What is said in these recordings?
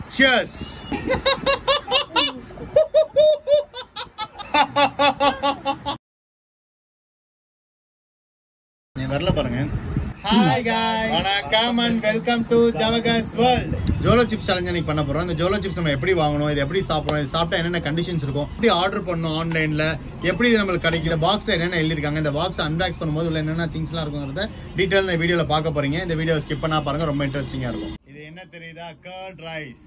Cheers நீ வரல பாருங்க ஹாய் guys வணக்கம் அண்ட் வெல்கம் டு ஜவகஸ் வேர்ல்ட் ஜோலோ சிப்ஸ் சேலஞ்ச் அன்னைக்கு பண்ண போறோம் இந்த ஜோலோ சிப்ஸ் நம்ம எப்படி வாங்கணும் இது எப்படி சாப்பிடணும் இது சாப்பிட்டா என்னென்ன கண்டிஷன்ஸ் இருக்கும் எப்படி ஆர்டர் பண்ணணும் ஆன்லைன்ல எப்படி இது நம்மளுக்கு கிடைக்கும் இந்த பாக்ஸ்ல என்னென்ன எழுதிருக்காங்க இந்த பாக்ஸ் அன்பாக்ஸ் பண்ணும்போது உள்ள என்னென்ன திங்ஸ்லாம் இருக்குங்கிறத டீட்டெயில் இந்த வீடியோல பார்க்க போறீங்க இந்த வீடியோ ஸ்கிப் பண்ணா பாருங்க ரொம்ப இன்ட்ரெஸ்டிங்கா இருக்கும் இது என்ன தெரியுதா கர்ட் ரைஸ்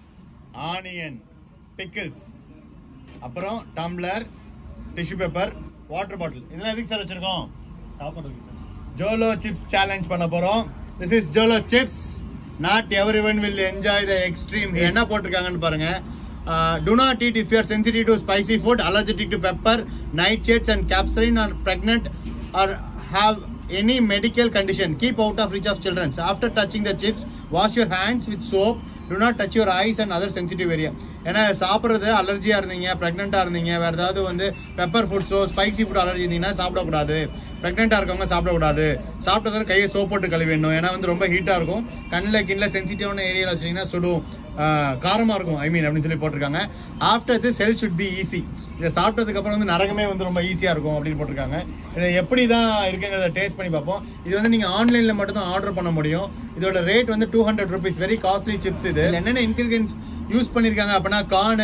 ஆனியன் பிக்கிள்ஸ் அப்புறம் tumbler tissue paper water bottle இதெல்லாம் எதுக்கு சார் வச்சிருக்கோம் சாப்பிட்றதுக்கு சார் ஜோலோ சிப்ஸ் சேலஞ்ச் பண்ண போறோம் this is Jolo chips not every one will enjoy the extreme என்ன போட்டிருக்காங்கன்னு பாருங்க do not eat if you are sensitive to spicy food allergic to pepper nightshades and capsaicin or pregnant or have any medical condition keep out of reach of children after touching the chips wash your hands with soap do not touch your eyes and other sensitive area ஏன்னா சாப்பிட்றது அலர்ஜியா இருந்தீங்க ப்ரெக்னெண்டா இருந்தீங்க வேற ஏதாவது வந்து pepper ஃபுட்ஸோ spicy food allergy இருந்தீங்கன்னா சாப்பிடக்கூடாது ப்ரெக்னெண்டா இருக்கவங்க சாப்பிடக்கூடாது சாப்பிட்டதும் கையை சோப் போட்டு கழுவிடணும் ஏன்னா வந்து ரொம்ப ஹீட்டா இருக்கும் கண்ணில் கிண்ணில் சென்சிட்டிவான ஏரியாவில் வச்சிங்கன்னா சுடும் ஆஹ் காரமா இருக்கும் ஐ மீன் அப்படின்னு சொல்லி போட்டிருக்காங்க after this health should be easy இதை சாப்பிட்டதுக்கு அப்புறம் வந்து நரகமே வந்து ரொம்ப ஈஸியா இருக்கும் அப்படின்னு போட்டிருக்காங்க இதை எப்படி தான் இருக்குங்கிறத டேஸ்ட் பண்ணி பார்ப்போம் இது வந்து நீங்க ஆன்லைன்ல மட்டும் தான் ஆர்டர் பண்ண முடியும் இதோட ரேட் வந்து two hundred rupees very costly chips இது இதுல என்னென்ன இன்கிரீடியன்ஸ் யூஸ் பண்ணிருக்காங்க அப்படின்னா corn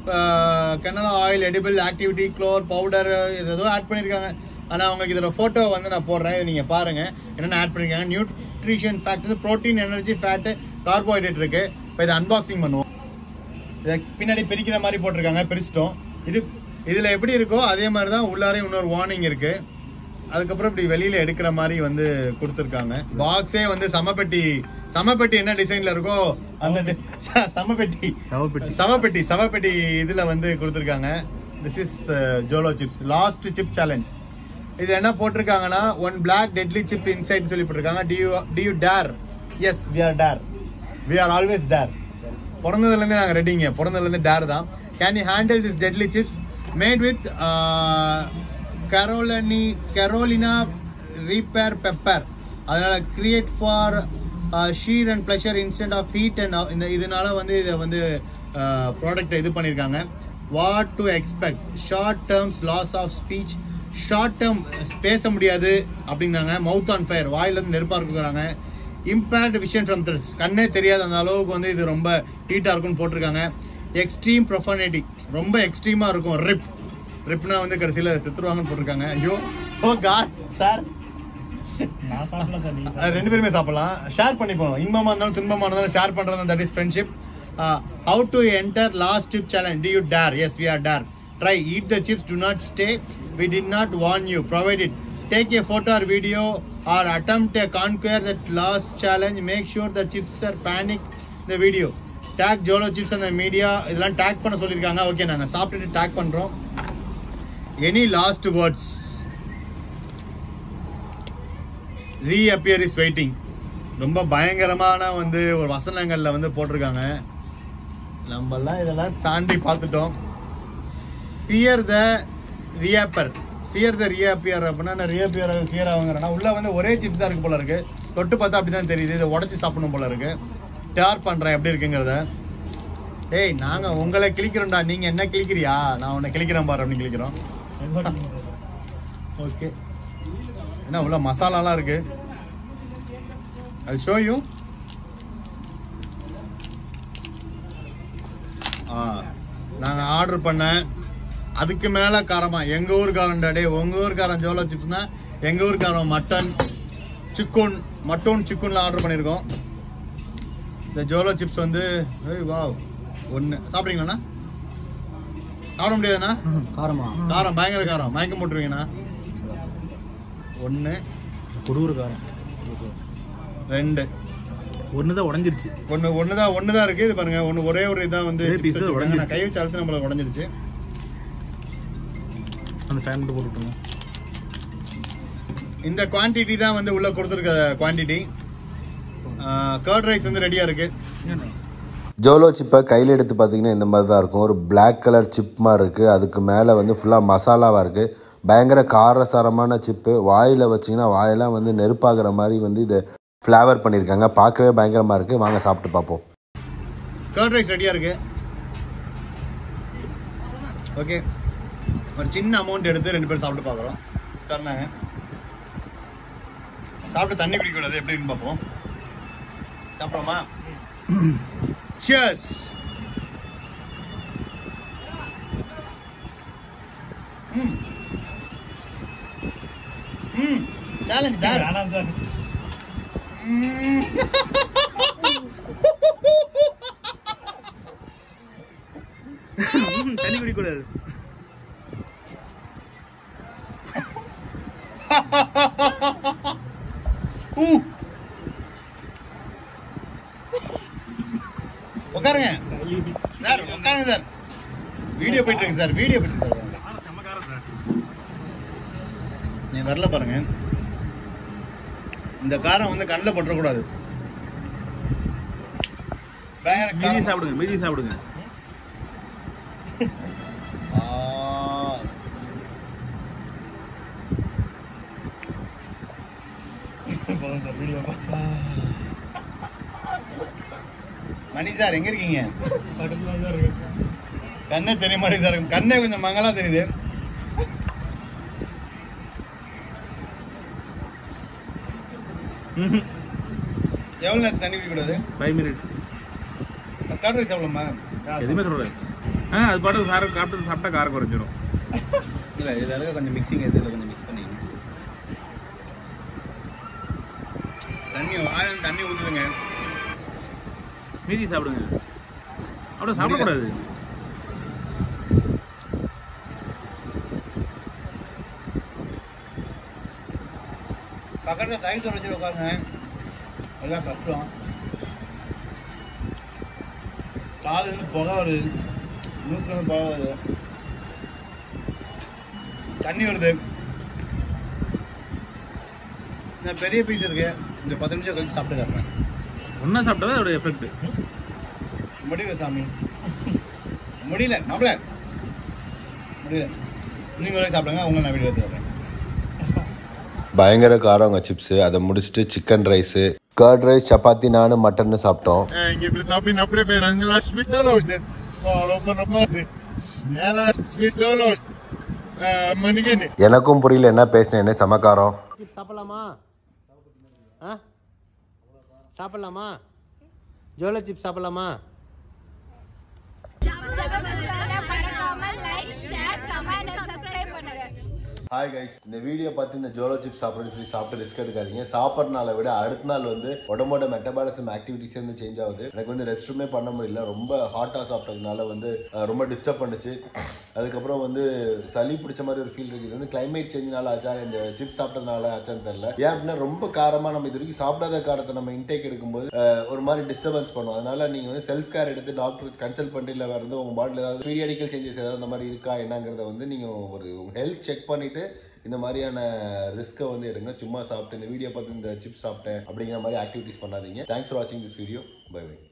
canola oil edible activity க்ளோர் பவுடர் இது ஏதோ ஆட் பண்ணியிருக்காங்க ஆனால் உங்களுக்கு இதோட ஃபோட்டோ வந்து நான் போடுறேன் இதை நீங்கள் பாருங்கள் என்னென்ன ஆட் பண்ணியிருக்காங்க நியூட்ரிஷன் ஃபேக்ட் வந்து ப்ரோட்டீன் எனர்ஜி ஃபேட்டு கார்போஹைட்ரேட் இருக்குது இப்போ இதை அன்பாக்சிங் பண்ணுவோம் இதை பின்னாடி பிரிக்கிற மாதிரி போட்டிருக்காங்க பிரிச்சிட்டோம் இது இதில் எப்படி இருக்கோ அதே மாதிரி தான் உள்ளாரே இன்னொரு வார்னிங் இருக்குது அதுக்கப்புறம் இப்படி வெளியில எடுக்கிற மாதிரி வந்து கொடுத்துருக்காங்க பாக்ஸே வந்து சமப்பெட்டி சமப்பெட்டி என்ன டிசைன்ல இருக்கோ அந்த di- ச- சமப்பெட்டி சவப்பெட்டி. சமப்பெட்டி சமப்பெட்டி இதுல வந்து கொடுத்துருக்காங்க this is Jolo chips last chip challenge இது என்ன போட்டிருக்காங்கன்னா one black deadly chip inside சொல்லி போட்டிருக்காங்க D U D U dare us we are dare we are always dare பிறந்ததுலேருந்தே நாங்கள் ரெடிங்க பிறந்ததுலேருந்து டேர் தான் can you handle this deadly chips made with Carolina Carolina reaper pepper அதனால create for sheer and pleasure instant of heat and இந்த இதனால வந்து இதை வந்து ப்ராடக்ட்டை இது பண்ணியிருக்காங்க what to expect short terms loss of speech short term பேச முடியாது அப்படிங்கிறாங்க மவுத் ஆன் ஃபயர் வாயிலிருந்து நெருப்பாக இருக்குங்கிறாங்க இம்பேர்ட் விஷன் ஃப்ரம் த்ரெட்ஸ் கண்ணே தெரியாத அந்த அளவுக்கு வந்து இது ரொம்ப ஹீட்டாக இருக்கும்னு போட்டிருக்காங்க எக்ஸ்ட்ரீம் ப்ரொஃபனிட்டி ரொம்ப எக்ஸ்ட்ரீமாக இருக்கும் ரிப் ரிப்னா வந்து கடைசியில் செத்துருவாங்கன்னு போட்டிருக்காங்க ஐயோ ஓ காட் சார் நான் சாப்பிடல சார் நீங்க அது ரெண்டு பேருமே சாப்பிடலாம் ஷேர் பண்ணிப்போம் இன்பமா இருந்தாலும் துன்பமா இருந்தாலும் ஷேர் பண்றது that is friendship how to enter last dip challenge D U dare us we are dare try eat the chips do not stay we did not warn you provided take a photo or video or attempt a conquer that last challenge make sure the chips are panic the video tag Jolo chips அந்த media இதெல்லாம் tag பண்ண சொல்லியிருக்காங்க okay நாங்கள் சாப்பிட்டுட்டு tag பண்ணுறோம் any last words reappear is waiting ரொம்ப பயங்கரமான வந்து ஒரு வசனங்கள்ல வந்து போட்டிருக்காங்க நம்மெல்லாம் இதெல்லாம் தாண்டி பார்த்துட்டோம் ஃபியர் த ரியாப்பர் ஃபியர் த ரியாப்பியர் அப்படின்னா ரியாப்பியர் ஃபியர் ஆகுங்கிறனா உள்ள வந்து ஒரே சிப்ஸ் தான் இருக்கு போல இருக்கு தொட்டு பார்த்தா அப்படிதான் தெரியுது இதை உடச்சி சாப்பிடணும் போல இருக்கு டேர் பண்றேன் எப்படி இருக்குங்கிறத ஏய் நாங்க உங்களை கிழிக்கிறோம்டா நீங்க என்ன கிழிக்கிறியா நான் உன்னை கிழிக்கிறேன் பாரு அப்படின்னு கிழிக்கிறோம் ஓகே என்ன உள்ள மசாலாலாம் இருக்கு I'll show you ஆ நாங்கள் ஆர்டர் பண்ணேன் அதுக்கு மேலே காரமா எங்கள் ஊர்காரன் டே உங்கள் ஊர்காரன் ஜோலோ சிப்ஸ்னா எங்கள் ஊர்காரன் மட்டன் சிக்குன் மட்டன் சிக்குன்ல ஆர்டர் பண்ணியிருக்கோம் இந்த ஜோலோ சிப்ஸ் வந்து ஏய் வாவ் ஒன்று சாப்பிட்றீங்களாண்ணா சாப்பிட முடியாதுண்ணா காரமா காரம் பயங்கர காரம் மயக்கம் போட்டுருவீங்கண்ணா ஒன்று கொடுக்குற காரம் ரெண்டு ஒன்று தான் உடஞ்சிருச்சு ஒன்று ஒன்று தான் ஒன்று தான் இருக்குது இது பாருங்க ஒன்று ஒரே ஒரு இதாக வந்து ஒரே chips piece வச்சிருக்காங்க. உடைஞ்சிருச்சு. நான் கை வச்சு அழுத்து நம்மளுக்கு உடஞ்சிருச்சு அந்த ஃபேன் மட்டும் போட்டுவிட்டோம் இந்த குவான்டிட்டி தான் வந்து உள்ள கொடுத்துருக்க குவான்டிட்டி கர்ட் ரைஸ் வந்து ரெடியாக இருக்கு ஜோலோ சிப்பை கையில் எடுத்து பார்த்தீங்கன்னா இந்த மாதிரி தான் இருக்கும் ஒரு Black கலர் சிப் மாதிரி இருக்குது அதுக்கு மேலே வந்து ஃபுல்லாக மசாலாவாக இருக்குது பயங்கர காரசாரமான சிப்பு வாயில் வச்சிங்கன்னா வாயெல்லாம் வந்து நெருப்பாகிற மாதிரி வந்து இதை ஃப்ளேவர் பண்ணியிருக்காங்க பார்க்கவே பயங்கரமாக இருக்குது வாங்க சாப்பிட்டு பார்ப்போம் கர்ட் ரைஸ் ரெடியாக இருக்கு ஓகே ஒரு சின்ன அமௌண்ட் எடுத்து ரெண்டு பேரும் சாப்பிட்டு பார்க்குறோம் சொன்னாங்க சாப்பிட்டு தண்ணி குடிக்கூடாது எப்படின்னு பார்ப்போம் சாப்பிட்றோமா சியர்ஸ் ம் ம் சேலஞ்ச் டார் வேணாம் சார் ம். ம், தண்ணி குடிக்கூடாது ஊ. உட்காருங்க சார் உட்காருங்க சார் வீடியோ போயிட்டு இருக்கு சார் வீடியோ போயிட்டு இருக்கு சார் காரம் செம்ம காரம் சார் நீ வரல பாருங்க இந்த காரம் வந்து கண்ணில் பற்றக்கூடாது பயங்கர மீதி காரம். சாப்பிடுங்க மீதி சாப்பிடுங்க ஆ. போதும் சார் வீடியோ மணி சார் எங்க இருக்கீங்க பக்கத்துல தான் இருக்கு கண்ணே தெரிய மாட்டேங்குது சார் கண்ணே கொஞ்சம் மங்களா தெரியுது எவ்வளோ நேரம் தண்ணி குடிக்கூடாது ஃபைவ் மினிட்ஸ் கர்ட் ரைஸ் எவ்வளோம்மா எதுவுமே சொல்லக்கூடாது ஆ அது பாட்டு சாரம் சாப்பிட்டு சாப்பிட்டா காரம் குறைஞ்சிரும் இல்லை இதில் கொஞ்சம் மிக்சிங் இதில் கொஞ்சம் மிக்ஸ் பண்ணிக்கணும் தண்ணி ஆயிரம் தண்ணி ஊற்றுதுங்க மீதி சாப்பிடுங்க அப்படியே சாப்பிடக்கூடாது பக்கத்தில் தயிர் தோற வச்சு உட்காருங்க எல்லாம் கஷ்டம் காலையில் புகை வருது மூக்கில் புகை வருது தண்ணி வருது இந்த பெரிய பீஸ் இருக்கு இந்த பத்து நிமிஷம் கழிச்சு சாப்பிட்டு காட்டுறேன் ஒன்றா சாப்பிட்டா அதோட எஃபெக்ட் முடியல சாமி முடியல மாப்பிள முடியல நீங்கள் வரைக்கும் சாப்பிடுங்க உங்களை நான் வீடியோ எடுத்து வரேன் பயங்கர காரங்க சிப்ஸு அதை முடிச்சுட்டு chicken rice curd rice chapati naan mutton சாப்பிட்டோம் Anche per la prima prima nella spistoloste. No, lo fanno fare. Nella spistoloste. மணிகன் எனக்கும் புரியல என்ன பேசினேன்னு சமக்காரம் சாப்பிடலாமா ஆ சாப்பிடலாமா ஜோலோ சிப்ஸ் சாப்பிடலாமா மறக்காம லைக் ஷேர் கமெண்ட் சப்ஸ்கிரைப் பண்ணுங்க ஹாய் கைஸ் இந்த வீடியோ பார்த்து இந்த ஜோலோ சிப்ஸ் சாப்பிட்றேன்னு சொல்லி சாப்பிட்டு ரிஸ்க் எடுக்காதீங்க சாப்பிட்றனால விட அடுத்த நாள் வந்து உடம்போட மெட்டபாலிசம் ஆக்டிவிட்டிஸ் வந்து சேஞ்ச் ஆகுது எனக்கு வந்து ரெஸ்ட் ரூமே பண்ண முடியல ரொம்ப ஹாட்டாக சாப்பிட்டதுனால வந்து அஹ், ரொம்ப டிஸ்டர்ப் பண்ணுச்சு அதுக்கப்புறம் வந்து சளி பிடிச்ச மாதிரி ஒரு ஃபீல் இருக்குது இது வந்து கிளைமேட் சேஞ்ச்னால ஆச்சா இந்த சிப்ஸ் சாப்பிட்டதுனால ஆச்சான்னு தெரியல ஏன் அப்படின்னா ரொம்ப காரமாக நம்ம இது வரைக்கும் சாப்பிடாத காரத்தை நம்ம இன்டேக் எடுக்கும்போது அஹ், ஒரு மாதிரி டிஸ்டர்பன்ஸ் பண்ணும் அதனால நீங்கள் வந்து செல்ஃப் கேர் எடுத்து டாக்டர் கன்சல்ட் பண்ணிட்டு இல்லை வேறு வந்து உங்கள் பாடியில் ஏதாவது பீரியாடிக்கல் சேஞ்சஸ் ஏதாவது அந்த மாதிரி இருக்கா என்னங்கிறத வந்து நீங்கள் ஒரு ஹெல்த் செக் பண்ணிட்டு இந்த மாதிரியான ரிஸ்க்கை வந்து எடுங்க சும்மா சாப்பிட்டு இந்த வீடியோ பார்த்து இந்த சிப்ஸ் சாப்பிட்டேன் அப்படிங்கிற மாதிரி ஆக்டிவிட்டிஸ் பண்ணாதீங்க தேங்க்ஸ் ஃபார் வாட்சிங் திஸ் வீடியோ பை பை